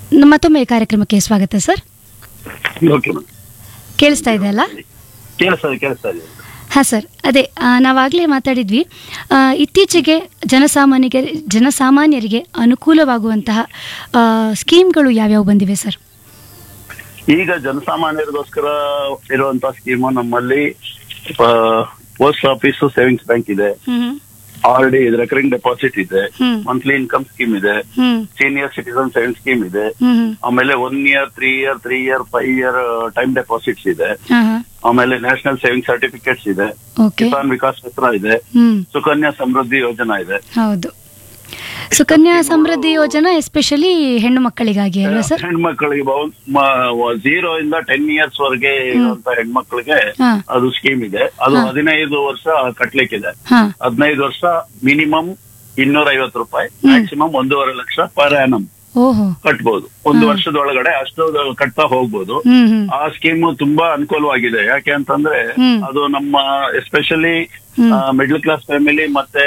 ನ- ಮತ್ತೊಮ್ಮೆ ಈ ಕಾರ್ಯಕ್ರಮಕ್ಕೆ ಸ್ವಾಗತ ಸರ್ ಓಕೆ ಮೇಡಮ್ ಕೇಳಿಸ್ತಾ ಇದೆ ಅಲ್ಲ ಕೇಳಿಸ್ತಾ ಇದೆ ಕೇಳಿಸ್ತಾ ಇದೆ ಹಾಂ ಸರ್ ಅದೇ ಆ, ನಾವಾಗಲೇ ಮಾತಾಡಿದ್ವಿ ಆ, ಇತ್ತೀಚೆಗೆ ಜನಸಾಮಾನ್ಯರಿಗೆ ಜನಸಾಮಾನ್ಯರಿಗೆ ಅನುಕೂಲವಾಗುವಂತಹ ಆ, ಸ್ಕೀಮ್ಗಳು ಯಾವ್ಯಾವು ಬಂದಿವೆ ಸರ್ ಈಗ ಜನಸಾಮಾನ್ಯರಿಗೋಸ್ಕರ ಇರುವಂತಹ ಸ್ಕೀಮು ನಮ್ಮಲ್ಲಿ ಪೋಸ್ಟ್ ಆಫೀಸ್ ಸೇವಿಂಗ್ಸ್ ಬ್ಯಾಂಕ್ ಇದೆ ಹ್ಮ್ ಆರ್ ಡಿ ಇದೆ ರೆಕರಿಂಗ್ ಡೆಪಾಸಿಟ್ ಇದೆ ಹ್ಮ್. ಮಂತ್ಲಿ ಇನ್ಕಮ್ ಸ್ಕೀಮ್ ಇದೆ ಹ್ಮ್ ಸೀನಿಯರ್ ಸಿಟಿಸನ್ ಸೇವಿಂಗ್ ಸ್ಕೀಮ್ ಇದೆ ಹ್ಮ್ ಹ್ಮ್ ಆಮೇಲೆ one year three year three year five year time deposits ಇದೆ ಹಾಂ ಹಾಂ ಆಮೇಲೆ ನ್ಯಾಷನಲ್ ಸೇವಿಂಗ್ ಸರ್ಟಿಫಿಕೇಟ್ಸ್ ಇದೆ ಓಕೆ ಕಿಸಾನ್ ವಿಕಾಸ್ ಪತ್ರ ಇದೆ ಹ್ಮ್ ಸುಕನ್ಯಾ ಸಮೃದ್ಧಿ ಯೋಜನಾ ಇದೆ ಹೌದು ಸುಕನ್ಯಾ ಸಮೃದ್ಧಿ ಯೋಜನಾ ಎಸ್ಪೆಷಲಿ ಹೆಣ್ಣು ಮಕ್ಕಳಿಗಾಗಿ ಅಲ್ವಾ ಸರ್ ಹೆಣ್ಮಕ್ಳಿಗೆ ಜೀರೋ ಇಂದ ಟೆನ್ ಇಯರ್ಸ್ ವರೆಗೆ ಇರುವಂತ ಹೆಣ್ಮಕ್ಳಿಗೆ ಹಾ ಅದು ಸ್ಕೀಮ್ ಇದೆ ಅದು ಹಾ. ಹದಿನೈದು ವರ್ಷ ಕಟ್ಲಿಕ್ಕಿದೆ ಹಾ ಹದಿನೈದು ವರ್ಷ ಮಿನಿಮಮ್ ಇನ್ನೂರ ಐವತ್ತು ರೂಪಾಯಿ ಹ್ಮ್. ಮ್ಯಾಕ್ಸಿಮಮ್ ಒಂದೂವರೆ ಲಕ್ಷ ಪರ್ ಆನಮ್ ಓಹೋ ಕಟ್ಬೋದು ಒಂದು ಹಾ. ವರ್ಷದೊಳಗಡೆ ಅಷ್ಟು ಕಟ್ತಾ ಹೋಗ್ಬೋದು ಹ್ಮ್ ಹ್ಮ್ ಆ ಸ್ಕೀಮ್ ತುಂಬಾ ಅನುಕೂಲವಾಗಿದೆ ಯಾಕೆ ಅಂತಂದ್ರೆ ಹ್ಮ್. ಅದು ನಮ್ಮ ಎಸ್ಪೆಷಲಿ ಹ್ಮ್. ಮಿಡ್ಲ್ ಕ್ಲಾಸ್ ಫ್ಯಾಮಿಲಿ ಮತ್ತೆ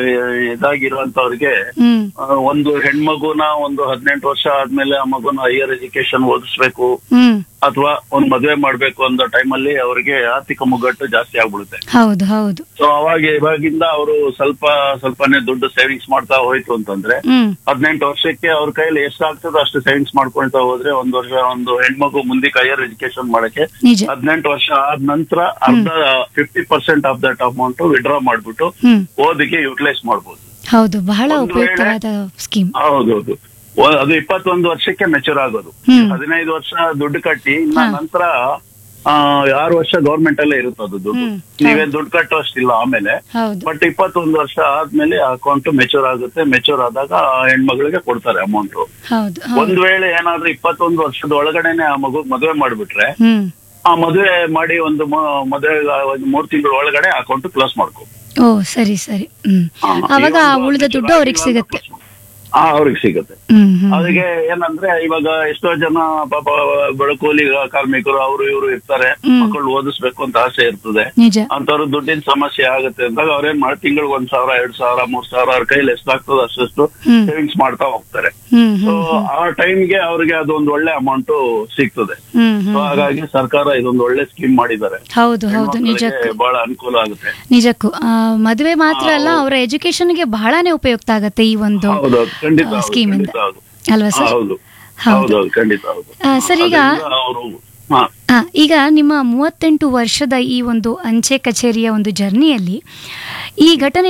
ಇದಾಗಿರುವಂತವ್ರಿಗೆ ಹ್ಮ್ ಆ, ಒಂದು ಹೆಣ್ಮಗುನ ಒಂದು ಹದಿನೆಂಟು ವರ್ಷ ಆದ್ಮೇಲೆ ಆ ಮಗುನ ಹೈಯರ್ ಎಜುಕೇಶನ್ ಓದಿಸ್ಬೇಕು ಹ್ಮ್ ಅಥವಾ ಒಂದ್ ಮದುವೆ ಮಾಡ್ಬೇಕು ಅನ್ನೋ ಟೈಮಲ್ಲಿ ಅವರಿಗೆ ಆರ್ಥಿಕ ಮುಗ್ಗಟ್ಟು ಜಾಸ್ತಿ ಆಗ್ಬಿಡುತ್ತೆ ಹೌದು ಹೌದು ಸೊ ಅವಾಗ ಇವಾಗಿಂದ ಅವರು ಸ್ವಲ್ಪ ಸ್ವಲ್ಪನೇ ದುಡ್ಡು ಸೇವಿಂಗ್ಸ್ ಮಾಡ್ತಾ ಹೋಯ್ತು ಅಂತಂದ್ರೆ ಹ್ಮ್ ಹದಿನೆಂಟು ವರ್ಷಕ್ಕೆ ಅವ್ರ ಕೈಯಲ್ಲಿ ಎಷ್ಟಾಗ್ತದೋ ಅಷ್ಟು ಸೇವಿಂಗ್ಸ್ ಮಾಡ್ಕೊಳ್ತಾ ಹೋದ್ರೆ ಒಂದ್ ವರ್ಷ ಒಂದು ಹೆಣ್ಮಗು ಮುಂದಕ್ಕೆ ಹೈಯರ್ ಎಜುಕೇಶನ್ ಮಾಡಕ್ಕೆ ನಿಜ ಹದಿನೆಂಟು ವರ್ಷ ಆದ ನಂತರ ಅರ್ಧ fifty percent of that amount withdraw ಮಾಡ್ಬಿಟ್ಟು ಹ್ಮ್ ಓದಿಗೆ ಯುಟಿಲೈಸ್ ಮಾಡ್ಬೋದು ಹೌದು ಬಹಳ ಒಂದು ವೇಳೆ- ಉಪಯುಕ್ತವಾದ ಸ್ಕೀಮ್ ಹೌದೌದು ಒ- ಅದು ಇಪ್ಪತ್ತೊಂದು ವರ್ಷಕ್ಕೆ ಮೆಚೂರ್ ಆಗೋದು ಹ್ಮ್. ಹದಿನೈದು ವರ್ಷ ದುಡ್ಡು ಕಟ್ಟಿ ಇನ್ನ ಹಾ. ನಂತರ ಆ, ಆರು ವರ್ಷ ಗೌರ್ಮೆಂಟ್ ಅಲ್ಲೇ ಇರುತ್ತೆ ಅದು ದುಡ್ಡು ಹ್ಮ್. ನೀವೇನ್ ದುಡ್ಡು ಕಟ್ಟೋಷ್ಟಿಲ್ಲ ಆಮೇಲೆ ಹೌದು ಬಟ್ ಇಪ್ಪತ್ತೊಂದು ವರ್ಷ ಆದ್ಮೇಲೆ ಅಕೌಂಟ್ ಮೆಚೂರ್ ಆಗುತ್ತೆ ಮೆಚೂರ್ ಆದಾಗ ಆ ಹೆಣ್ಮಗಳಿಗೆ ಕೊಡ್ತಾರೆ ಅಮೌಂಟ್ ಹೌದು ಹೌದು ಒಂದ್ ವೇಳೆ ಏನಾದ್ರೂ ಇಪ್ಪತ್ತೊಂದು ವರ್ಷದ ಒಳಗಡೆನೆ ಆ ಮಗು ಮದುವೆ ಮಾಡ್ಬಿಟ್ರೆ ಹ್ಮ್ ಆ ಮದುವೆ ಮಾಡಿ ಒಂದು ಮ- ಮದುವೆ ಒಂದು ಮೂರ್ ತಿಂಗಳ ಒಳಗಡೆ ಅಕೌಂಟ್ ಕ್ಲೋಸ್ ಮಾಡ್ಕೊ ಓ ಸರಿ ಸರಿ ಹ್ಮ್ ಹಾ, ಅವಾಗ ಈ ಒಂದು ಉಳಿದ ದುಡ್ಡು ಅವ್ರಿಗೆ ಸಿಗುತ್ತೆ ಹಾ ಅವ್ರಿಗೆ ಸಿಗುತ್ತೆ ಹ್ಮ್ ಹ್ಮ್ ಅದಕ್ಕೆ ಏನಂದ್ರೆ ಇವಾಗ ಎಷ್ಟೋ ಜನ ಪಾಪ ಬಡಕೂಲಿ ಕಾರ್ಮಿಕರು ಅವರು ಇವರು ಇರ್ತಾರೆ ಹ್ಮ್. ಮಕ್ಕಳು ಓದಿಸ್ಬೇಕು ಅಂತ ಆಸೆ ಇರ್ತದೆ ನಿಜ ಅಂತವ್ರು ದುಡ್ಡಿನ ಸಮಸ್ಯೆ ಆಗುತ್ತೆ ಅಂದಾಗ ಅವ್ರೇನ್ ಮಾಡಿ ತಿಂಗಳಿಗೆ ಒಂದ್ ಸಾವಿರ ಎರಡ್ ಸಾವಿರ ಮೂರ್ ಸಾವಿರ ಅವ್ರ ಕೈಲಿ ಎಷ್ಟಾಗ್ತದೋ ಅಷ್ಟು ಹ್ಮ್. ಸೇವಿಂಗ್ಸ್ ಮಾಡ್ತಾ ಹೋಗ್ತಾರೆ ಹ್ಮ್ ಸೊ ಹ್ಮ್ ಆ ಟೈಮ್ಗೆ ಅವ್ರಿಗೆ ಅದೊಂದು ಒಳ್ಳೆ ಅಮೌಂಟ್ ಸಿಗ್ತದೆ ಹ್ಮ್ ಸೊ ಹ್ಮ್ ಹಾಗಾಗಿ ಸರ್ಕಾರ ಇದೊಂದು ಒಳ್ಳೆ ಸ್ಕೀಮ್ ಮಾಡಿದ್ದಾರೆ ಹೌದು ಹೌದು ಹೆಣ್ಮಕ್ಳಿಗೆ ನಿಜಕ್ಕೂ ಬಹಳ ಅನುಕೂಲ ಆಗುತ್ತೆ ನಿಜಕ್ಕೂ ಆ, ಮದುವೆ ಮಾತ್ರ ಅಲ್ಲ ಅವರ ಎಜುಕೇಶನ್ಗೆ ಬಹಳನೇ ಉಪಯುಕ್ತ ಆಗತ್ತೆ ಈ ಒಂದು ಹೌದೌದು ಖಂಡಿತ ಆ, ಹೌದು, ಸ್ಕೀಮ್ ಇಂದ ಖಂಡಿತ ಹೌದು ಅಲ್ವಾ ಹಾ, ಸರ್ ಹೌದು ಹೌದು. ಹೌದೌದು ಖಂಡಿತ ಹೌದು ಆ, ಸರ್, ಈಗ- ಅದರಿಂದ ಅವರು ಹಾ ಆ, ಈಗ ನಿಮ್ಮ ಮೂವತ್ತೆಂಟು ವರ್ಷದ ಈ ಒಂದು ಅಂಚೆ ಕಚೇರಿಯ ಒಂದು ಜರ್ನಿಯಲ್ಲಿ ಈ ಘಟನೆ